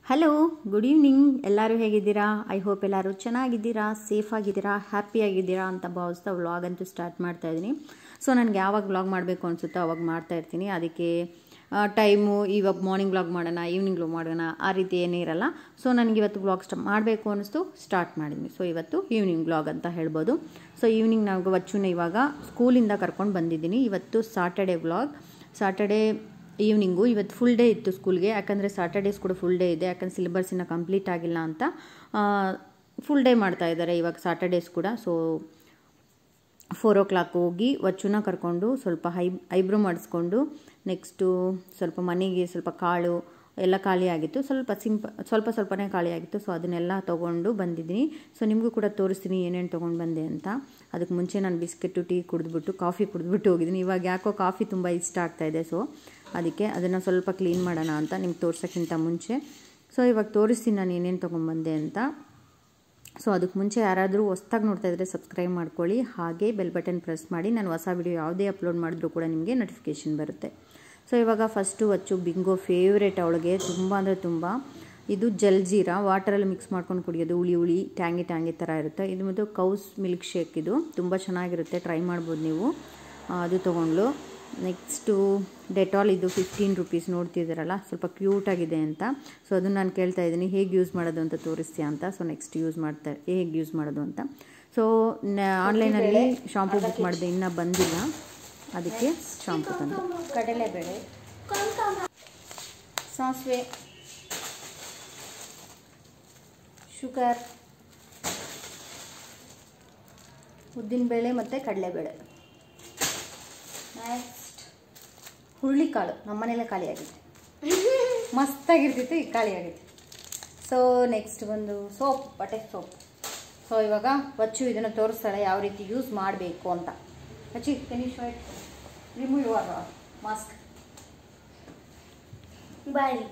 Hello good evening ಎಲ್ಲರೂ ಹೇಗಿದ್ದೀರಾ I hope ಎಲ್ಲರೂ ಚೆನ್ನಾಗಿದ್ದೀರಾ ಸೇಫ್ ಆಗಿದ್ದೀರಾ ಹ್ಯಾಪಿ ಆಗಿದ್ದೀರಾ ಅಂತ ಭಾವಿಸ್ತಾ ವ್ಲಾಗ್ ಅಂತೂ ಸ್ಟಾರ್ಟ್ ಮಾಡ್ತಾ ಇದ್ದೀನಿ ಸೊ ನನಗೆ ಯಾವಾಗ ವ್ಲಾಗ್ ಮಾಡಬೇಕು ಅನಿಸುತ್ತೋ ಅವಾಗ ಮಾಡ್ತಾ ಇರ್ತೀನಿ ಅದಕ್ಕೆ ಟೈಮು ಇವಾಗ ಮಾರ್ನಿಂಗ್ ವ್ಲಾಗ್ ಮಾಡೋಣ ಈವ್ನಿಂಗ್ ವ್ಲಾಗ್ ಮಾಡೋಣ ಆ ರೀತಿ ಏನೂ ಇರಲ್ಲ ಸೊ ನನಗೆ ಇವತ್ತು ವ್ಲಾಗ್ ಸ್ಟ ಮಾಡಬೇಕು ಅನ್ನಿಸ್ತು ಸ್ಟಾರ್ಟ್ ಮಾಡಿದ್ವಿ ಸೊ ಇವತ್ತು ಈವ್ನಿಂಗ್ ವ್ಲಾಗ್ ಅಂತ ಹೇಳ್ಬೋದು ಸೊ ಈವ್ನಿಂಗ್ ನಾವು ವಚ್ಚುನ ಇವಾಗ ಸ್ಕೂಲಿಂದ ಕರ್ಕೊಂಡು ಬಂದಿದ್ದೀನಿ ಇವತ್ತು ಸಾಟರ್ಡೆ ವ್ಲಾಗ್ ಸಾಟರ್ಡೆ ಈವ್ನಿಂಗು ಇವತ್ತು ಫುಲ್ ಡೇ ಇತ್ತು ಸ್ಕೂಲ್ಗೆ ಯಾಕಂದರೆ ಸಾಟರ್ಡೇಸ್ ಕೂಡ ಫುಲ್ ಡೇ ಇದೆ ಯಾಕಂದರೆ ಸಿಲೆಬಸ್ ಇನ್ನೂ ಕಂಪ್ಲೀಟ್ ಆಗಿಲ್ಲ ಅಂತ ಫುಲ್ ಡೇ ಮಾಡ್ತಾ ಇದ್ದಾರೆ ಇವಾಗ ಸಾಟರ್ಡೇಸ್ ಕೂಡ ಸೊ ಫೋರ್ ಓ ಕ್ಲಾಕ್ ಹೋಗಿ ವಚ್ಚುನ ಕರ್ಕೊಂಡು ಸ್ವಲ್ಪ ಹೈ ಐಬ್ರೋ ಮಾಡಿಸ್ಕೊಂಡು ನೆಕ್ಸ್ಟು ಸ್ವಲ್ಪ ಮನೆಗೆ ಸ್ವಲ್ಪ ಕಾಳು ಎಲ್ಲ ಖಾಲಿ ಆಗಿತ್ತು ಸ್ವಲ್ಪ ಸಿಂಪ ಸ್ವಲ್ಪ ಸ್ವಲ್ಪನೇ ಖಾಲಿ ಆಗಿತ್ತು ಸೊ ಅದನ್ನೆಲ್ಲ ತೊಗೊಂಡು ಬಂದಿದ್ದೀನಿ ಸೊ ನಿಮಗೂ ಕೂಡ ತೋರಿಸ್ತೀನಿ ಏನೇನು ತೊಗೊಂಡು ಬಂದೆ ಅಂತ ಅದಕ್ಕೆ ಮುಂಚೆ ನಾನು ಬಿಸ್ಕೆಟು ಟೀ ಕುಡಿದ್ಬಿಟ್ಟು ಕಾಫಿ ಕುಡಿದ್ಬಿಟ್ಟು ಹೋಗಿದ್ದೀನಿ ಇವಾಗ ಯಾಕೋ ಕಾಫಿ ತುಂಬ ಇಷ್ಟ ಆಗ್ತಾಯಿದೆ ಸೊ ಅದಕ್ಕೆ ಅದನ್ನು ಸ್ವಲ್ಪ ಕ್ಲೀನ್ ಮಾಡೋಣ ಅಂತ ನಿಮ್ಗೆ ತೋರ್ಸೋಕ್ಕಿಂತ ಮುಂಚೆ ಸೊ ಇವಾಗ ತೋರಿಸ್ತೀನಿ ನಾನು ಏನೇನು ತೊಗೊಂಬಂದೆ ಅಂತ ಸೊ ಅದಕ್ಕೆ ಮುಂಚೆ ಯಾರಾದರೂ ಹೊಸ್ದಾಗಿ ನೋಡ್ತಾ ಇದ್ದರೆ ಸಬ್ಸ್ಕ್ರೈಬ್ ಮಾಡ್ಕೊಳ್ಳಿ ಹಾಗೆ ಬೆಲ್ ಬಟನ್ ಪ್ರೆಸ್ ಮಾಡಿ ನಾನು ಹೊಸ ವಿಡಿಯೋ ಯಾವುದೇ ಅಪ್ಲೋಡ್ ಮಾಡಿದ್ರೂ ಕೂಡ ನಿಮಗೆ ನೋಟಿಫಿಕೇಷನ್ ಬರುತ್ತೆ ಸೊ ಇವಾಗ ಫಸ್ಟು ಹಚ್ಚು ಬಿಂಗೋ ಫೇವ್ರೇಟ್ ಅವಳಿಗೆ ತುಂಬ ಅಂದರೆ ತುಂಬ ಇದು ಜಲ್ಜೀರಾ ವಾಟರಲ್ಲಿ ಮಿಕ್ಸ್ ಮಾಡ್ಕೊಂಡು ಕುಡಿಯೋದು ಹುಳಿ ಹುಳಿ ಟ್ಯಾಂಗಿ ಟ್ಯಾಂಗಿ ಥರ ಇರುತ್ತೆ ಇದು ಮತ್ತು ಕೌಸ್ ಮಿಲ್ಕ್ ಶೇಕ್ ಇದು ತುಂಬ ಚೆನ್ನಾಗಿರುತ್ತೆ ಟ್ರೈ ಮಾಡ್ಬೋದು ನೀವು ಅದು ತೊಗೊಂಡ್ಲು ನೆಕ್ಸ್ಟು ಡೆಟಾಲ್ ಇದು ಫಿಫ್ಟೀನ್ ರುಪೀಸ್ ನೋಡ್ತಿದ್ದೀರಲ್ಲ ಸ್ವಲ್ಪ ಕ್ಯೂಟಾಗಿದೆ ಅಂತ ಸೊ ಅದನ್ನು ನಾನು ಕೇಳ್ತಾ ಇದ್ದೀನಿ ಹೇಗೆ ಯೂಸ್ ಮಾಡೋದು ಅಂತ ತೋರಿಸ್ತೀಯಾ ಅಂತ ಸೊ ನೆಕ್ಸ್ಟ್ ಯೂಸ್ ಮಾಡ್ತಾ ಹೇಗೆ ಯೂಸ್ ಮಾಡೋದು ಅಂತ ಸೊ ಆನ್ಲೈನಲ್ಲಿ ಶಾಂಪು ಬುಕ್ ಮಾಡಿದೆ ಇನ್ನೂ ಬಂದಿಲ್ಲ ಅದಕ್ಕೆ ಶಾಂಪು ತಂದೆ ಕಡಲೆಬೇಳೆ ಸಾಸಿವೆ ಶುಗರ್ ಉದ್ದಿನಬೇಳೆ ಮತ್ತು ಕಡಲೆಬೇಳೆ ನೆಕ್ಸ್ಟ್ ಹುರುಳಿಕಾಳು ನಮ್ಮನೇಲೆ ಖಾಲಿ ಆಗಿತ್ತು ಮಸ್ತಾಗಿರ್ತಿತ್ತು ಈಗ ಖಾಲಿ ಆಗಿತ್ತು ಸೊ ನೆಕ್ಸ್ಟ್ ಬಂದು ಸೋಪ್ ಬಟ್ಟೆ ಸೋಪ್ ಸೊ ಇವಾಗ ವಚ್ಚು ಇದನ್ನು ತೋರಿಸ್ತಾಳೆ ಯಾವ ರೀತಿ ಯೂಸ್ ಮಾಡಬೇಕು ಅಂತ Vachi finish wait remove your mask ಬಾಯಿ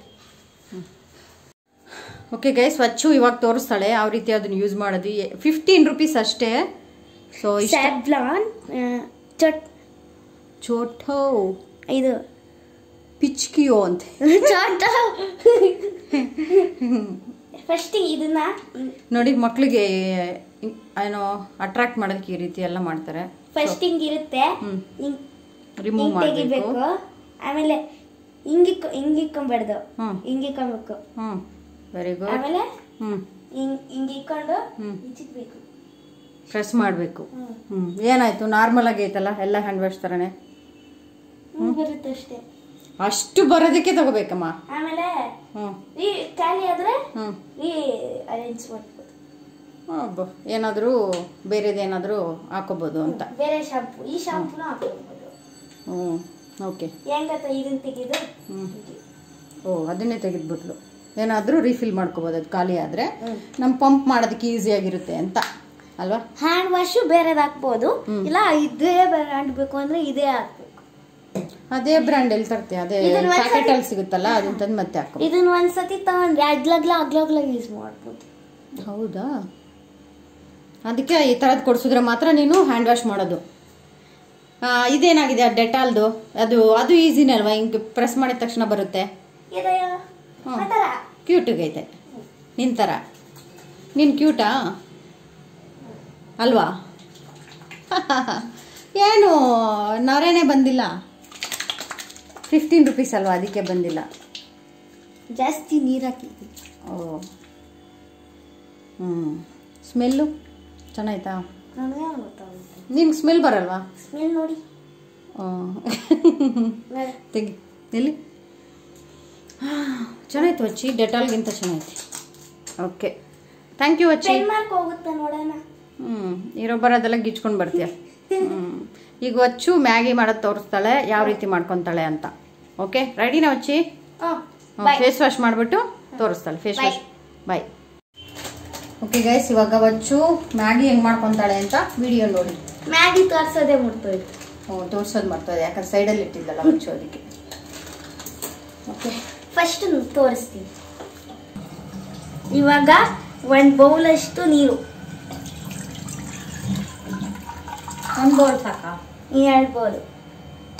ಓಕೆ ಗೈಸ್ ವಚ್ಚು ಇವಾಗ ತೋರಿಸ್ತಾಳೆ ಯಾವ ರೀತಿ ಅದನ್ನು ಯೂಸ್ ಮಾಡೋದು ಫಿಫ್ಟೀನ್ ರುಪೀಸ್ ಅಷ್ಟೇ ಸೊ ಇಷ್ಟ ಸ್ಯಾವ್ಲಾನ್ ಚಟ್ ಚೋಟೋ ಇದು ಪಿಚ್ಕಿಯೋ ಅಂತ ಚಟ್ ಫಸ್ಟ್ ಇದನ್ನ ನೋಡಿ ಮಕ್ಕಳಿಗೆ ಏನೋ ಅಟ್ರಾಕ್ಟ್ ಮಾಡೋದಕ್ಕೆ ಈ ರೀತಿ ಎಲ್ಲ ಮಾಡ್ತಾರೆ ಫಸ್ಟ್ ಹಿಂಗ್ ಇರುತ್ತೆ ಹ್ಮ್. ಹಿಂಗ್ ರಿಮೂವ್ ಹಿಂಗ್ ತೆಗಿಬೇಕು ಮಾಡಬೇಕು ಆಮೇಲೆ ಹಿಂಗಿಕ್ ಹಿಂಗಿಕ್ಕೊಂಬಾರ್ದು ಹ್ಮ್. ಹಿಂಗಿಕ್ಕೊಬೇಕು ಹ್ಞೂ ವೆರಿ ಗುಡ್ ಆಮೇಲೆ ಹ್ಞೂ ಹಿಂಗ್ ಹಿಂಗಿಕ್ಕೊಂಡು ಹ್ಮ್. ಇಚ್ಚಿಕ್ಬೇಕು ಪ್ರೆಸ್ ಮಾಡಬೇಕು ಹ್ಮ್. ಹ್ಞೂ ಏನಾಯ್ತು ನಾರ್ಮಲ್ ಆಗಿ ಐತಲ್ಲ ಎಲ್ಲ ಹ್ಯಾಂಡ್ ವಾಶ್ ಥರನೇ ಹ್ಮ್ ಬರುತ್ತೆ ಅಷ್ಟೇ ಅಷ್ಟು ಬರೋದಕ್ಕೆ ತಗೋಬೇಕಮ್ಮ ಆಮೇಲೆ ಹ್ಞೂ ಈ ಖಾಲಿ ಆದ್ರೆ ಹ್ಞೂ ಈ ಅರೇಂಜ್ ಮಾಡ್ಬೋದು ಅಬ್ಬ ಏನಾದರೂ ಬೇರೆದೇನಾದರೂ ಹಾಕೋಬೋದು ಅಂತ ಬೇರೆ ಶಾಂಪು ಈ ಶಾಂಪೂನ ಹಾಕೋಬಹುದು ಹ್ಞೂ ಓಕೆ ಹೆಂಗತ್ತ ಇದನ್ನ ತೆಗೆದು ಹ್ಞೂ ಓ ಅದನ್ನೇ ತೆಗೆದ್ಬಿಟ್ಲು ಏನಾದರೂ ರೀಫಿಲ್ ಮಾಡ್ಕೋಬೋದು ಅದು ಖಾಲಿ ಆದರೆ ಹ್ಮ್. ನಮ್ಮ ಪಂಪ್ ಮಾಡೋದಕ್ಕೆ ಈಸಿಯಾಗಿರುತ್ತೆ ಅಂತ ಅಲ್ವಾ ಹ್ಯಾಂಡ್ ವಾಶು ಬೇರೆದ್ ಹಾಕ್ಬೋದು ಹ್ಮ್. ಇಲ್ಲ ಇದೇ ಬೇರೆ ಹಾಕ್ಬೇಕು ಅಂದ್ರೆ ಇದೇ ಹಾಕ್ಬೇಕು ಅದೇ ಬ್ರ್ಯಾಂಡ್ ಎಲ್ಲಿ ತರ್ತೀಯ ಅದೇ ಇದನ್ನ ಒಂದ್ಸತಿ- ಪ್ಯಾಕೆಟಲ್ಲಿ ಸಿಗುತ್ತಲ್ಲ ಅದನ್ನ ತಂದು ಮತ್ತೆ ಹಾಕೋ ಇದನ್ನ ಒಂದ್ಸತಿ ತಗೊಂಡ್ರೆ ಅಗ್ಲಗ್ಲ ಅಗ್ಲಗ್ಲ ಯೂಸ್ ಮಾಡ್ಬೋದು ಹೌದಾ ಅದಕ್ಕೆ ಈ ಥರದ್ದು ಕೊಡಿಸಿದ್ರೆ ಮಾತ್ರ ನೀನು ಹ್ಯಾಂಡ್ ವಾಶ್ ಮಾಡೋದು ಆ, ಇದೇನಾಗಿದೆ ಆ ಡೆಟಾಲ್ದು ಅದು ಅದು ಈಸಿನೇ ಅಲ್ವಾ ಹಿಂಗೆ ಪ್ರೆಸ್ ಮಾಡಿದ ತಕ್ಷಣ ಬರುತ್ತೆ ಇದೆಯ ಹ್ಮ್. ಆತರ ಕ್ಯೂಟಿಗೈತೆ ನಿನ್ ಥರ ನೀನು ಕ್ಯೂಟಾ ಅಲ್ವಾ ಏನು ನವರೇನೆ ಬಂದಿಲ್ಲ ಫಿಫ್ಟೀನ್ ರುಪೀಸ್ ಅಲ್ವಾ ಅದಕ್ಕೆ ಬಂದಿಲ್ಲ ಜಾಸ್ತಿ ನೀರ್ ಹಾಕಿ ಓ ಹ್ಞೂ ಸ್ಮೆಲ್ಲು ಚೆನ್ನಾಯ್ತಾ ನನಗೆ ಗೊತ್ತಾಗುತ್ತೆ ನಿನ್ಗೆ ಸ್ಮೆಲ್ ಬರಲ್ವಾ ಸ್ಮೆಲ್ ನೋಡಿ ಆ, ನೋಡಿ. ತೆಗಿ ಎಲ್ಲಿ ಚೆನ್ನಾಯ್ತು ವಚ್ಚಿ ಡೆಟಾಲ್ಗಿಂತ ಚೆನ್ನಾಯ್ತು okay thank you Vachi pen mark ಹೋಗುತ್ತಾ ನೋಡೋಣ ಹ್ಞೂ ಇರೋ ಬರೋದೆಲ್ಲ ಗಿಚ್ಕೊಂಡು ಬರ್ತೀಯ ಹ್ಞೂ ಈಗ ವಚ್ಚು ಮ್ಯಾಗಿ ಮಾಡೋದು ತೋರಿಸ್ತಾಳೆ ಯಾವ ರೀತಿ ಮಾಡ್ಕೊತಾಳೆ ಅಂತ ಓಕೆ ರೆಡಿನಾ ವಚ್ಚಿ ಹ್ಮ್ ಬಾಯ್ ಫೇಸ್ ವಾಶ್ ಮಾಡಿಬಿಟ್ಟು ತೋರಿಸ್ತಾಳೆ face Bye. Wash bye okay guys ಇವಾಗ ವಚ್ಚು ಮ್ಯಾಗಿ ಹೆಂಗೆ ಮಾಡ್ಕೊತಾಳೆ ಅಂತ ವಿಡಿಯೋ ನೋಡಿ ಮ್ಯಾಗಿ ತೋರ್ಸೋದೇ ಮುಟ್ತೋಯ್ತು ಹ್ಞೂ ತೋರ್ಸೋದು ಮಾಡ್ತದೆ ಯಾಕಂದ್ರೆ ಸೈಡಲ್ಲಿ ಇಟ್ಟಿದ್ದಲ್ಲ ವಚ್ಚು ಅದಕ್ಕೆ ಓಕೆ ಫಸ್ಟ್ ತೋರಿಸ್ತೀನಿ ಇವಾಗ ಒಂದು ಬೌಲ್ ಅಷ್ಟು ನೀರು ಒಂದು ಬೌಲ್ ಸಾಕಾ ಎರಡು ಬೌಲ್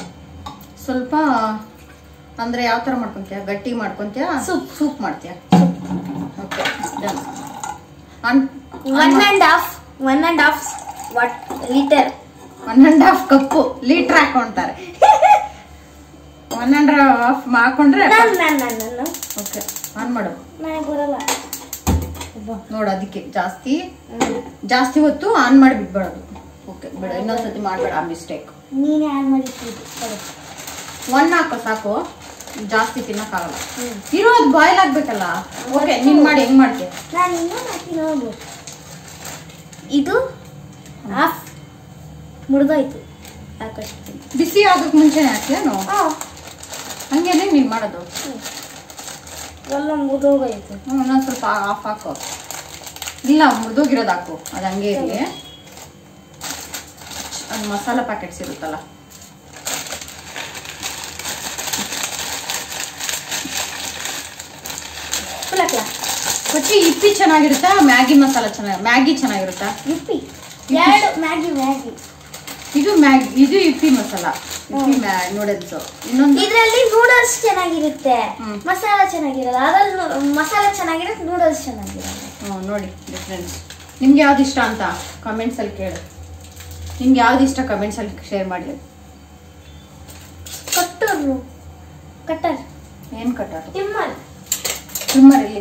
ಸ್ವಲ್ಪ ಅಂದ್ರೆ ಯಾವ ತರ ಮಾಡ್ಕೊಂತೀಯ ಗಟ್ಟಿ ಮಾಡ್ಕೊಂತೀಯ ಸೂಪ್. ಸೂಪ್ ಮಾಡ್ತೀಯ soup okay done on one and half one and half what litre one and half cup litre ಹಾಕೊಂತಾರೆ ಒನ್ ಅಂಡ್ ಹಾಫ್ ಹಾಕೊಂಡ್ರೆ ನಾನು ನಾನು ನಾನು ಓಕೆ ಆನ್ ಮಾಡು ನನಗೆ ಬರಲ್ಲ ನೋಡು ಅದಕ್ಕೆ ಜಾಸ್ತಿ ಜಾಸ್ತಿ ಹೊತ್ತು ಆನ್ ಮಾಡಿ ಬಿಟ್ಬಿಡೋದು ಓಕೆ ಬಿಡು ಇನ್ನೊಂದ್ಸತಿ ಮಾಡಬೇಡ ಆ ಮಿಸ್ಟೇಕ್ ನೀನೇ ಆನ್ ಮಾಡಿಟ್ಟಿದ್ದು ಸರಿ ಒನ್ ಹಾಕೋ ಸಾಕು ಜಾಸ್ತಿ ತಿನ್ನಕ್ಕಾಗಲ್ಲ ಇರೋದು ಬಾಯ್ಲ್ ಆಗ್ಬೇಕಲ್ಲ ಓಕೆ ನೀನ್ ಮಾಡಿ ಹೆಂಗ್ ಮಾಡ್ತೀಯ ನಾನು ಇನ್ನೂ ಹಾಕಿ ನೋಡು ಇದು ಹಾಫ್ ಮುರಿದೋಯ್ತು ಹಾಕಷ್ಟು ಬಿಸಿ ಆಗೋಕ್ ಮುಂಚೆನೆ ಹಾಕ್ಲೇನು ಹಾಂ ಹಂಗೇನೆ ನೀನ್ ಮಾಡೋದು ಎಲ್ಲ ಮುರಿದೋಗೋಯ್ತು ಹ್ಮ್ ಇನ್ನೊಂದ್ ಸ್ವಲ್ಪ ಆಫ್ ಹಾಕು ಇಲ್ಲ ಮುರಿದೋಗಿರೋದು ಹಾಕು ಅದು ಹಂಗೆ ಇರಲಿ ಅದು ಮಸಾಲ ಪ್ಯಾಕೆಟ್ಸ್ ಇರುತ್ತಲ್ಲ ಫುಲ್ ಹಾಕ್ಲಾ ಕೊಚ್ಚಿ ಇಪ್ಪಿ ಚೆನ್ನಾಗಿರುತ್ತಾ ಮ್ಯಾಗಿ ಮಸಾಲ ಚೆನ್ನಾಗಿ ಮ್ಯಾಗಿ ಚೆನ್ನಾಗಿರುತ್ತಾ ಇಪ್ಪಿ ಎರಡು ಮ್ಯಾಗಿ ಮ್ಯಾಗಿ ಇದು ಮ್ಯಾಗಿ ಇದು ಇಪ್ಪಿ ಮಸಾಲ ಇಪ್ಪಿ ಮ್ಯಾ ನೂಡಲ್ಸ್ ಇನ್ನೊಂದು ಇದರಲ್ಲಿ ನೂಡಲ್ಸ್ ಚೆನ್ನಾಗಿರುತ್ತೆ ಹ್ಮ್. ಮಸಾಲ ಚೆನ್ನಾಗಿರಲ್ಲ ಅದ್ರಲ್ಲಿ ಮಸಾಲ ಚೆನ್ನಾಗಿರುತ್ತೆ ನೂಡಲ್ಸ್ ಚೆನ್ನಾಗಿರಲ್ಲ ಹ್ಮ್, ನೋಡಿ ಡಿಫ್ರೆನ್ಸ್ ನಿಮ್ಗೆ ಯಾವ್ದು ಇಷ್ಟ ಅಂತ ಕಮೆಂಟ್ಸ್ ಅಲ್ಲಿ ಕೇಳು ನಿಮ್ಗೆ ಯಾವ್ದು ಇಷ್ಟ ಕಮೆಂಟ್ಸ್ ಅಲ್ಲಿ ಶೇರ್ ಮಾಡಿ ಕಟ್ಟರು ಕಟ್ಟರ್ ಏನ್ ಕಟ್ಟೋದು ತಿಮ್ಮಲ್ ಟ್ರಿಮ್ಮರ್ ಇಲ್ಲಿ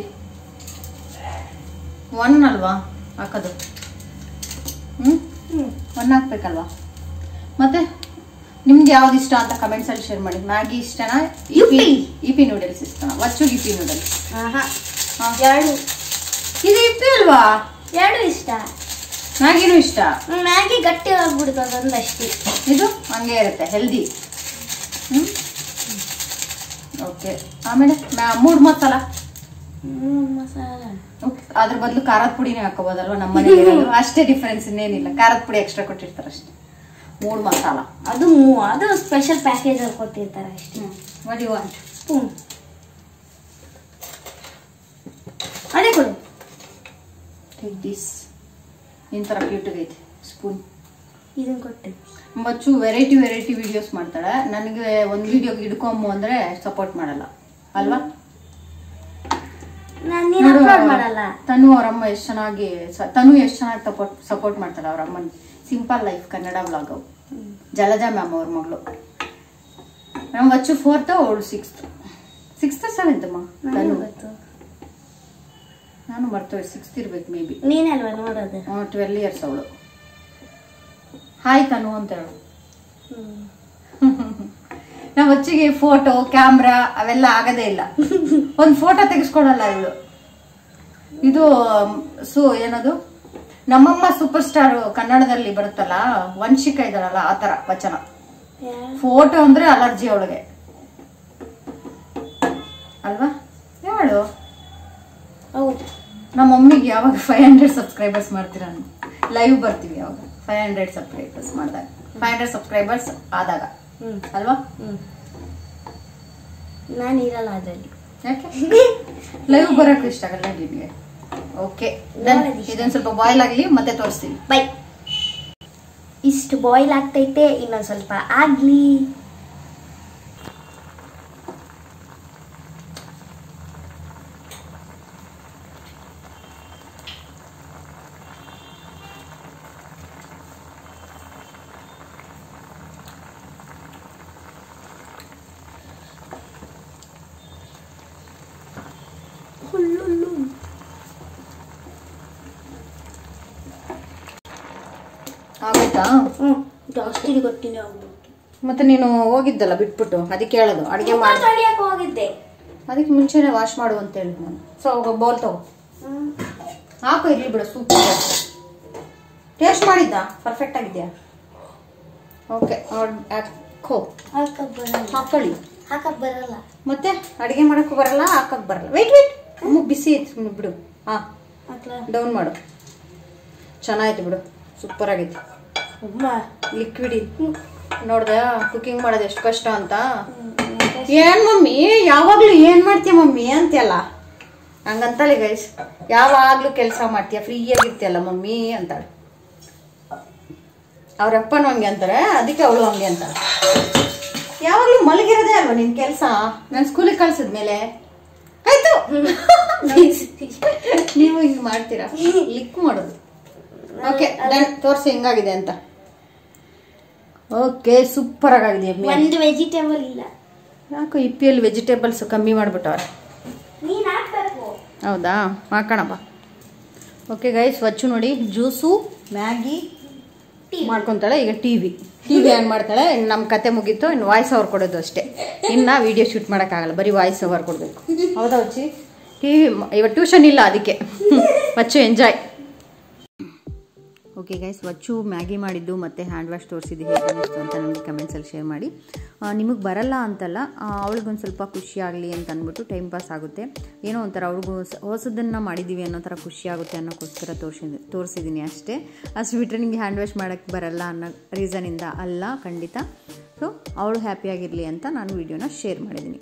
ಒನ್ ಅಲ್ವಾ ಹಾಕೋದು ಹ್ಮ್ ಹ್ಮ್ ಒನ್ ಹಾಕ್ಬೇಕಲ್ವಾ ಮತ್ತೆ ನಿಮ್ಗೆ ಯಾವ್ದು ಇಷ್ಟ ಅಂತ ಕಮೆಂಟ್ಸ್ ಅಲ್ಲಿ ಶೇರ್ ಮಾಡಿ ಮ್ಯಾಗಿ ಇಷ್ಟನಾ ಇಪಿ ಯುಪ್ಪಿ. ಇಪಿ ನೂಡಲ್ಸ್ ಇಷ್ಟನಾ ವಚ್ಚು ಇಪಿ ನೂಡಲ್ಸ್ ಆಹಾ ಹಾ. ಎರಡು ಇದು ಇಪ್ಪಿ ಅಲ್ವಾ ಎರಡು ಇಷ್ಟ ಮ್ಯಾಗಿನೂ ಇಷ್ಟ ಮ್ಯಾಗಿ ಗಟ್ಟಿ ಆಗ್ಬಿಡ್ತದೆ ಒಂದಷ್ಟೇ ಇದು ಹಂಗೆ ಇರುತ್ತೆ ಹೆಲ್ದಿ ಹ್ಮ್ ಓಕೆ ಆಮೇಲೆ ಮ್ಯಾ- ಮೂಡ್ ಮಸಾಲ ಮಸಾಲ ಉಪ್- ಅದ್ರ ಬದಲು ಖಾರದ ಪುಡಿನೇ ಹಾಕೋಬೋದಲ್ವಾ ನಮ್ಮ ಮನೇಲಿ ಅಷ್ಟೇ ಡಿಫ್ರೆನ್ಸ್ ಇನ್ನೇನಿಲ್ಲ ಖಾರದ ಪುಡಿ ಎಕ್ಸ್ಟ್ರಾ ಕೊಟ್ಟಿರ್ತಾರೆ ಅಷ್ಟೇ ಮೂಡ್ ಮಸಾಲ ಅದು ಮೂ- ಅದು ಸ್ಪೆಷಲ್ ಪ್ಯಾಕೇಜ್ ಅಲ್ಲಿ ಕೊಟ್ಟಿರ್ತಾರೆ ಅಷ್ಟೇ ವಾಟ್ ಯು ವಾಂಟ್ ಸ್ಪೂನ್ ಅದೇ ಕೊಡು ಟೇಕ್ ದಿಸ್ ನಿನ್ ಥರ ಕ್ಯೂಟಾಗೈತೆ ಸ್ಪೂನ್ ಇದನ್ನ ಕೊಟ್ಟೆ ಮಚ್ಚು ವೆರೈಟಿ ವೆರೈಟಿ ವಿಡಿಯೋಸ್ ಮಾಡ್ತಾಳೆ ನನಗೆ ಒಂದು ವಿಡಿಯೋಗೆ ಹಿಡ್ಕೊಂಬು ಅಂದ್ರೆ ಸಪೋರ್ಟ್ ಮಾಡಲ್ಲ ಅಲ್ವಾ ನಾನು ನೀನು ಅಪ್ಲೋಡ್ ಮಾಡಲ್ಲ ತನು ಅವರಮ್ಮ ಎಷ್ಟು ಚೆನ್ನಾಗಿ ಸ- ತನು ಎಷ್ಟು ಚೆನ್ನಾಗಿ ಸಪೋರ್ಟ್ ಸಪೋರ್ಟ್ ಮಾಡ್ತಾಳೆ ಅವ್ರ ಅಮ್ಮನ simple life Kannada vlog Jalaja ma'am ಅವ್ರ ಮಗಳು ನಮ್ಮ ಅಚ್ಚು ಫೋರ್ತ್ ಅವಳು ಸಿಕ್ಸ್ತ್ ಸಿಕ್ಸ್ತ್ ಸೆವೆಂತ್ ಅಮ್ಮ ನನಗೆ ತನು ಗೊತ್ತು ನಾನು ಮರ್ತೋಯ್ ಸಿಕ್ಸ್ತ್ ಇರ್ಬೇಕು ಮೇ ಬಿ ನೀನೇ ಅಲ್ವಾ ನೋಡೋದು ಟ್ವೆಲ್ ಇಯರ್ಸ್ ಅವಳು ಹಾಯ್ ತನು ಅಂತ ಹೇಳು ನಮ್ಮ ಅಚ್ಚಿಗೆ ಫೋಟೋ ಕ್ಯಾಮ್ರಾ ಅವೆಲ್ಲ ಆಗದೇ ಇಲ್ಲ ಒಂದು ಫೋಟೋ ತೆಗೆಸ್ಕೊಡಲ್ಲ ಇವಳು ಇದು ಮ್, ಸು ಏನದು ನಮ್ಮಮ್ಮ ಸೂಪರ್ ಸ್ಟಾರ್ ಕನ್ನಡದಲ್ಲಿ ಬರುತ್ತಲ್ಲ ವಂಶಿಕ ಇದ್ದಾಳಲ್ಲ ಆ ತರ ವಚನ ಫೋಟೋ ಅಂದ್ರೆ ಅಲರ್ಜಿ ಅವಳಿಗೆ ಅಲ್ವಾ ಹೇಳು ಹೌದು ನಮ್ಮ ಮಮ್ಮಿಗೆ ಯಾವಾಗ ಫೈವ್ ಹಂಡ್ರೆಡ್ ಸಬ್ಸ್ಕ್ರೈಬರ್ಸ್ ಮಾಡ್ತೀರಾ ಲೈವ್ ಬರ್ತೀವಿ ಯಾವಾಗ ಫೈವ್ ಹಂಡ್ರೆಡ್ ಸಬ್ಸ್ಕ್ರೈಬರ್ಸ್ ಮಾಡಿದಾಗ ಫೈವ್ ಹಂಡ್ರೆಡ್ ಸಬ್ಸ್ಕ್ರೈಬರ್ಸ್ ಆದಾಗ ಹ್ಮ್ ಅಲ್ವಾ ಹ್ಮ್ ನಾನು ಇರಲ್ಲ ಅದರಲ್ಲಿ ಯಾಕೆ ಲೈವ್ ಬರಕ್ಕೂ ಇಷ್ಟ ಆಗಲ್ಲ ನಿಮಗೆ ಓಕೆ ನೋಡೋದು ಇಷ್ಟ. ಇದೊಂದು ಸ್ವಲ್ಪ ಬಾಯ್ಲ್ ಆಗಲಿ ಮತ್ತೆ ತೋರಿಸ್ತೀವಿ ಬೈ ಇಷ್ಟು ಬಾಯ್ಲ್ ಆಗ್ತೈತೆ ಇನ್ನೊಂದು ಸ್ವಲ್ಪ ಆಗ್ಲಿ ಹುಲ್ಲುಲ್ಲು. ಆಗುತ್ತಾ ಹ್ಮ್ ಜಾಸ್ತಿ ಗಟ್ಟಿನೇ ಆಗ್ಬಿಟ್ಟು ಮತ್ತೆ ನೀನು ಹೋಗಿದ್ದಲ್ಲ ಬಿಟ್ಬಿಟ್ಟು ಅದಕ್ಕೆ ಹೇಳೋದು ಅಡುಗೆ ಮಾಡಿ ತೊಳಿಯಕ್ಕೆ ಹೋಗಿದ್ದೆ ಅದಕ್ಕೆ ಮುಂಚೆನೆ ವಾಶ್ ಮಾಡು ಅಂತ ಹೇಳಿದ್ ನಾನು ಸೊ ಬೌಲ್ ತಗೋ ಹ್ಮ್. ಹಾಕು ಇರ್ಲಿ ಬಿಡು ಸೂಪರ್ ಟೇಸ್ಟ್ ಮಾಡಿದ್ದ ಪರ್ಫೆಕ್ಟ್ ಆಗಿದ್ಯಾ ಓಕೆ ಹಾಕೋ ಹಾಕಕ್ ಬರಲ್ಲ ಹಾಕೊಳ್ಳಿ ಹಾಕಕ್ ಬರಲ್ಲ ಮತ್ತೆ ಅಡಿಗೆ ಮಾಡಕ್ಕೂ ಬರಲ್ಲ ಹಾಕಕ್ ಬರಲ್ಲ ವೆಯ್ಟ್ ವೆಯ್ಟ್ ಅಮ್ಮ ಬಿಸಿ ಐತಿ ಸುಮ್ನೆ ಬಿಡು ಹಾ ಹಾಕ್ಲಾ ಡೌನ್ ಮಾಡು ಚೆನ್ನಾಯ್ತು ಬಿಡು ಸೂಪರ್ ಆಗೈತಿ ಅಮ್ಮ ಲಿಕ್ವಿಡ್ ನೋಡ್ದ ಕುಕಿಂಗ್ ಮಾಡೋದು ಎಷ್ಟು ಕಷ್ಟ ಅಂತ ಹ್ಮ್. ಏನ್ ಮಮ್ಮಿ ಯಾವಾಗ್ಲೂ ಏನ್ ಮಾಡ್ತೀಯ ಮಮ್ಮಿ ಅಂತ್ಯಲ್ಲ ಹಂಗಂತಲೆ ಗೈಸ್ ಯಾವಾಗ್ಲೂ ಕೆಲಸ ಮಾಡ್ತೀಯ ಫ್ರೀ ಆಗಿರ್ತೀಯಲ್ಲ ಮಮ್ಮಿ ಅಂತಾಳೆ ಅವ್ರ ಅಪ್ಪನೂ ಹಂಗೆ ಅಂತಾರೆ ಅದಕ್ಕೆ ಅವಳು ಹಂಗೆ ಅಂತಾಳೆ ಯಾವಾಗ್ಲೂ ಮಲಗಿರೋದೇ ಅಲ್ವಾ ನಿನ್ ಕೆಲಸ ನಾನು ಸ್ಕೂಲಿಗೆ ಕಳ್ಸಿದ್ಮೇಲೆ ಆಯ್ತು ನೀವು ಹಿಂಗೆ ಮಾಡ್ತೀರಾ ಲಿಕ್ ಮಾಡೋದು ಓಕೆ ಡನ್ ತೋರಿಸಿ ಹೆಂಗಾಗಿದೆ ಅಂತ ಓಕೆ ಸೂಪರ್ ಆಗಿದೆ ಎಮ್ಮೆ ಒಂದು ವೆಜಿಟೇಬಲ್ ಇಲ್ಲ ಯಾಕೋ ಇಪ್ಪಿಯಲ್ಲಿ ವೆಜಿಟೇಬಲ್ಸ್ ಕಮ್ಮಿ ಮಾಡಿಬಿಟ್ಟವ್ರೆ ನೀನ್ ಹಾಕ್ಬೇಕು ಹೌದಾ ಹಾಕೋಣಪ್ಪ ಓಕೆ ಗೈಸ್ ಸ್ವಚ್ಛ ನೋಡಿ ಜ್ಯೂಸು ಮ್ಯಾಗಿ ಮಾಡ್ಕೊತಾಳೆ ಈಗ T V T V on ಮಾಡ್ತಾಳೆ ಇನ್ನು ನಮ್ಮ ಕತೆ ಮುಗೀತು ಇನ್ನು ವಾಯ್ಸ್ ಓವರ್ ಕೊಡೋದು ಅಷ್ಟೇ ಇನ್ನು ವಿಡಿಯೋ ಶೂಟ್ ಮಾಡೋಕ್ಕಾಗಲ್ಲ ಬರೀ ವಾಯ್ಸ್ ಓವರ್ ಕೊಡಬೇಕು ಹೌದಾ ಹುಚ್ಚಿ ಟಿ ವಿ ಇವತ್ತು ಟ್ಯೂಷನ್ ಇಲ್ಲ ಅದಕ್ಕೆ ಮಚ್ಚು ಎಂಜಾಯ್ ಓಕೆ ಗೈಸ್ ವಚ್ಚು ಮ್ಯಾಗಿ ಮಾಡಿದ್ದು ಮತ್ತು ಹ್ಯಾಂಡ್ ವಾಶ್ ತೋರಿಸಿದ್ದು ಹೇಗೆ ಅನ್ನಿಸ್ತು ಅಂತ ನನಗೆ ಕಮೆಂಟ್ಸಲ್ಲಿ ಶೇರ್ ಮಾಡಿ ನಿಮಗೆ ಬರಲ್ಲ ಅಂತಲ್ಲ ಅವಳಿಗೊಂದು ಸ್ವಲ್ಪ ಖುಷಿ ಆಗಲಿ ಅಂತ ಅಂದ್ಬಿಟ್ಟು ಟೈಮ್ ಪಾಸ್ ಆಗುತ್ತೆ ಏನೋ ಒಂಥರ ಅವ್ರಿಗೂ ಹೊಸದನ್ನು ಮಾಡಿದ್ದೀವಿ ಅನ್ನೋ ಥರ ಖುಷಿ ಆಗುತ್ತೆ ಅನ್ನೋಕ್ಕೋಸ್ಕರ ತೋರಿಸಿದ ತೋರಿಸಿದ್ದೀನಿ ಅಷ್ಟೇ ಅಷ್ಟು ಬಿಟ್ಟರೆ ನಿಮಗೆ ಹ್ಯಾಂಡ್ ವಾಶ್ ಮಾಡೋಕ್ಕೆ ಬರಲ್ಲ ಅನ್ನೋ ರೀಸನಿಂದ ಅಲ್ಲ ಖಂಡಿತ ಸೊ ಅವಳು ಹ್ಯಾಪಿಯಾಗಿರಲಿ ಅಂತ ನಾನು ವಿಡಿಯೋನ ಶೇರ್ ಮಾಡಿದ್ದೀನಿ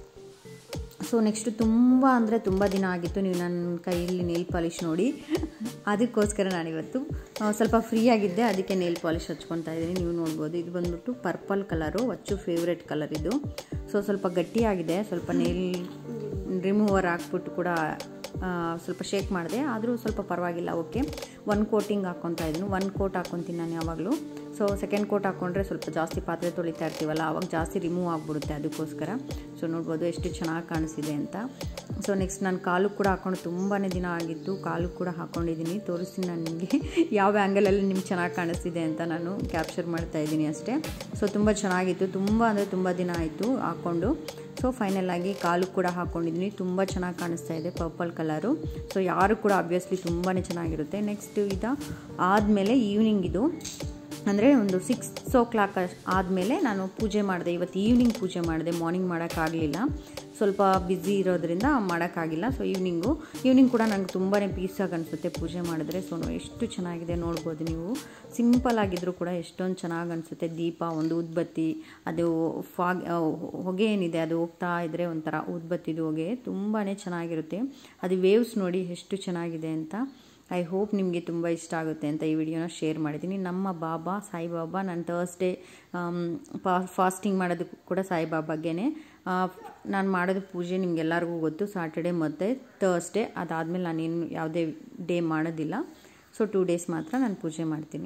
ಸೊ ನೆಕ್ಸ್ಟ್ ತುಂಬ ಅಂದರೆ ತುಂಬ ದಿನ ಆಗಿತ್ತು ನೀವು ನನ್ನ ಕೈಯಲ್ಲಿ ನೇಲ್ ಪಾಲಿಶ್ ನೋಡಿ ಅದಕ್ಕೋಸ್ಕರ ನಾನಿವತ್ತು ಆ, ಸ್ವಲ್ಪ ಫ್ರೀ ಆಗಿದ್ದೆ ಅದಕ್ಕೆ ನೇಲ್ ಪಾಲಿಶ್ ಹಚ್ಕೊತಾ ಇದ್ದೀನಿ ನೀವು ನೋಡ್ಬೋದು ಇದು ಬಂದ್ಬಿಟ್ಟು ಪರ್ಪಲ್ ಕಲರು ಅಚ್ಚು ಫೇವ್ರೆಟ್ ಕಲರ್ ಇದು ಸೊ ಸ್ವಲ್ಪ ಗಟ್ಟಿಯಾಗಿದೆ ಸ್ವಲ್ಪ ನೇಲ್ ರಿಮೂವರ್ ಹಾಕ್ಬಿಟ್ಟು ಕೂಡ ಆ, ಸ್ವಲ್ಪ ಶೇಕ್ ಮಾಡಿದೆ ಆದರೂ ಸ್ವಲ್ಪ ಪರವಾಗಿಲ್ಲ ಓಕೆ ಒನ್ ಕೋಟಿಂಗ್ ಹಾಕ್ಕೊತಾ ಇದ್ದೀನಿ ಒನ್ ಕೋಟ್ ಹಾಕ್ಕೊತೀನಿ ನಾನು ಯಾವಾಗಲೂ ಸೊ ಸೆಕೆಂಡ್ ಕೋಟ್ ಹಾಕ್ಕೊಂಡ್ರೆ ಸ್ವಲ್ಪ ಜಾಸ್ತಿ ಪಾತ್ರೆ ತೊಳಿತಾ ಇರ್ತೀವಲ್ಲ ಆವಾಗ ಜಾಸ್ತಿ ರಿಮೂವ್ ಆಗಿಬಿಡುತ್ತೆ ಅದಕ್ಕೋಸ್ಕರ ಸೊ ನೋಡ್ಬೋದು ಎಷ್ಟು ಚೆನ್ನಾಗಿ ಕಾಣಿಸಿದೆ ಅಂತ ಸೊ ನೆಕ್ಸ್ಟ್ ನಾನು ಕಾಲು ಕೂಡ ಹಾಕ್ಕೊಂಡು ತುಂಬಾ ದಿನ ಆಗಿತ್ತು ಕಾಲು ಕೂಡ ಹಾಕ್ಕೊಂಡಿದ್ದೀನಿ ತೋರಿಸ್ತೀನಿ ನಾನು ನಿಮಗೆ ಯಾವ ಆ್ಯಂಗಲಲ್ಲಿ ನಿಮ್ಗೆ ಚೆನ್ನಾಗಿ ಕಾಣಿಸ್ತಿದೆ ಅಂತ ನಾನು ಕ್ಯಾಪ್ಚರ್ ಮಾಡ್ತಾ ಇದ್ದೀನಿ ಅಷ್ಟೇ ಸೊ ತುಂಬ ಚೆನ್ನಾಗಿತ್ತು ತುಂಬ ಅಂದರೆ ತುಂಬ ದಿನ ಆಯಿತು ಹಾಕ್ಕೊಂಡು ಸೊ ಫೈನಲ್ ಆಗಿ ಕಾಲು ಕೂಡ ಹಾಕ್ಕೊಂಡಿದ್ದೀನಿ ತುಂಬ ಚೆನ್ನಾಗಿ ಕಾಣಿಸ್ತಾ ಇದೆ ಪರ್ಪಲ್ ಕಲರು ಸೊ ಯಾರು ಕೂಡ ಆಬ್ವಿಯಸ್ಲಿ ತುಂಬಾ ಚೆನ್ನಾಗಿರುತ್ತೆ ನೆಕ್ಸ್ಟ್ ಇದು ಆದಮೇಲೆ ಈವ್ನಿಂಗ್ ಇದು ಅಂದರೆ ಒಂದು ಸಿಕ್ಸ್ ಓ ಕ್ಲಾಕ್ ಆದಮೇಲೆ ನಾನು ಪೂಜೆ ಮಾಡಿದೆ ಇವತ್ತು ಈವ್ನಿಂಗ್ ಪೂಜೆ ಮಾಡಿದೆ ಮಾರ್ನಿಂಗ್ ಮಾಡೋಕ್ಕಾಗಲಿಲ್ಲ ಸ್ವಲ್ಪ ಬ್ಯುಸಿ ಇರೋದ್ರಿಂದ ಮಾಡೋಕ್ಕಾಗಿಲ್ಲ ಸೊ ಈವ್ನಿಂಗು ಈವ್ನಿಂಗ್ ಕೂಡ ನನಗೆ ತುಂಬಾ ಪೀಸಾಗಿ ಅನಿಸುತ್ತೆ ಪೂಜೆ ಮಾಡಿದ್ರೆ ಸೊ ಎಷ್ಟು ಚೆನ್ನಾಗಿದೆ ನೋಡ್ಬೋದು ನೀವು ಸಿಂಪಲ್ ಆಗಿದ್ದರೂ ಕೂಡ ಎಷ್ಟೊಂದು ಚೆನ್ನಾಗಿ ಅನಿಸುತ್ತೆ ದೀಪ ಒಂದು ಉದ್ಬತ್ತಿ ಅದು ಫಾಗ್ ಆ, ಹೊಗೆ ಏನಿದೆ ಅದು ಹೋಗ್ತಾ ಇದ್ದರೆ ಒಂಥರ ಉದ್ಬತ್ತಿದು ಹೊಗೆ ತುಂಬಾ ಚೆನ್ನಾಗಿರುತ್ತೆ ಅದು ವೇವ್ಸ್ ನೋಡಿ ಎಷ್ಟು ಚೆನ್ನಾಗಿದೆ ಅಂತ ಐ ಹೋಪ್ ನಿಮಗೆ ತುಂಬ ಇಷ್ಟ ಆಗುತ್ತೆ ಅಂತ ಈ ವಿಡಿಯೋನ ಶೇರ್ ಮಾಡಿದ್ದೀನಿ ನಮ್ಮ ಬಾಬಾ ಸಾಯಿಬಾಬಾ ನಾನು ತರ್ಸ್ಡೇ ಫಾಸ್ಟಿಂಗ್ ಮಾಡೋದು ಕೂಡ ಸಾಯಿಬಾಬಾಗೇನೆ ನಾನು ಮಾಡೋದು ಪೂಜೆ ನಿಮಗೆಲ್ಲರಿಗೂ ಗೊತ್ತು ಸಾಟರ್ಡೆ ಮತ್ತು ತರ್ಸ್ಡೇ ಅದಾದಮೇಲೆ ನಾನೇನು ಯಾವುದೇ ಡೇ ಮಾಡೋದಿಲ್ಲ ಸೊ ಟೂ ಡೇಸ್ ಮಾತ್ರ ನಾನು ಪೂಜೆ ಮಾಡ್ತೀನಿ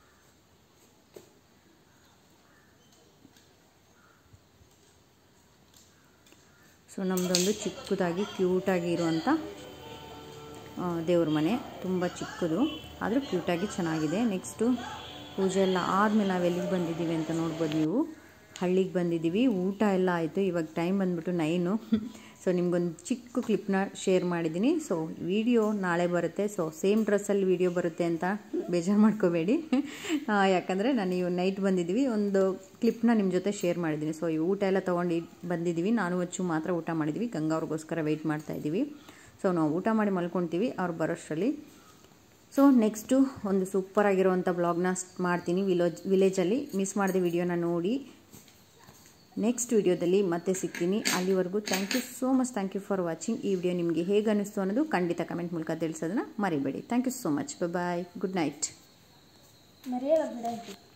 ಸೊ ನಮ್ಮದೊಂದು ಚಿಕ್ಕದಾಗಿ ಕ್ಯೂಟಾಗಿ ಇರುವಂಥ ದೇವ್ರ ಮನೆ ತುಂಬ ಚಿಕ್ಕದು ಆದರೂ ಕ್ಯೂಟಾಗಿ ಚೆನ್ನಾಗಿದೆ ನೆಕ್ಸ್ಟು ಪೂಜೆ ಎಲ್ಲ ಆದಮೇಲೆ ನಾವು ಎಲ್ಲಿಗೆ ಬಂದಿದ್ದೀವಿ ಅಂತ ನೋಡ್ಬೋದು ನೀವು ಹಳ್ಳಿಗೆ ಬಂದಿದ್ದೀವಿ ಊಟ ಎಲ್ಲ ಆಯಿತು ಇವಾಗ ಟೈಮ್ ಬಂದ್ಬಿಟ್ಟು ನೈನು ಸೊ ನಿಮ್ಗೊಂದು ಚಿಕ್ಕ ಕ್ಲಿಪ್ನ ಶೇರ್ ಮಾಡಿದ್ದೀನಿ ಸೊ ವಿಡಿಯೋ ನಾಳೆ ಬರುತ್ತೆ ಸೊ ಸೇಮ್ ಡ್ರೆಸ್ಸಲ್ಲಿ ವಿಡಿಯೋ ಬರುತ್ತೆ ಅಂತ ಬೇಜಾರು ಮಾಡ್ಕೋಬೇಡಿ ಆ, ಯಾಕಂದರೆ ನಾನು ಇವ್ ನೈಟ್ ಬಂದಿದ್ದೀವಿ ಒಂದು ಕ್ಲಿಪ್ನ ನಿಮ್ಮ ಜೊತೆ ಶೇರ್ ಮಾಡಿದ್ದೀನಿ ಸೊ ಈ ಊಟ ಎಲ್ಲ ತೊಗೊಂಡು ಬಂದಿದ್ದೀವಿ ನಾನು ಹಚ್ಚು ಮಾತ್ರ ಊಟ ಮಾಡಿದ್ದೀವಿ ಗಂಗಾ ಅವ್ರಿಗೋಸ್ಕರ ವೆಯ್ಟ್ ಮಾಡ್ತಾ ಇದ್ದೀವಿ ಸೊ ನಾವು ಊಟ ಮಾಡಿ ಮಲ್ಕೊಳ್ತೀವಿ ಅವ್ರು ಬರೋಷ್ಟರಲ್ಲಿ ಸೊ ನೆಕ್ಸ್ಟು ಒಂದು ಸೂಪರ್ ಆಗಿರುವಂಥ ಬ್ಲಾಗ್ನ ಮಾಡ್ತೀನಿ ವಿಲೇಜ್ ವಿಲೇಜಲ್ಲಿ ಮಿಸ್ ಮಾಡಿದ ವಿಡಿಯೋನ ನೋಡಿ ನೆಕ್ಸ್ಟ್ ವಿಡಿಯೋದಲ್ಲಿ ಮತ್ತೆ ಸಿಗ್ತೀನಿ ಅಲ್ಲಿವರೆಗೂ thank you so much thank you for watching ಈ ವಿಡಿಯೋ ನಿಮಗೆ ಹೇಗೆ ಅನ್ನಿಸ್ತು ಅನ್ನೋದು ಖಂಡಿತ ಕಮೆಂಟ್ ಮೂಲಕ ತಿಳಿಸೋದನ್ನ ಮರಿಬೇಡಿ thank you so much bye good night ಮರೆಯಲ್ಲ ಬಿಡ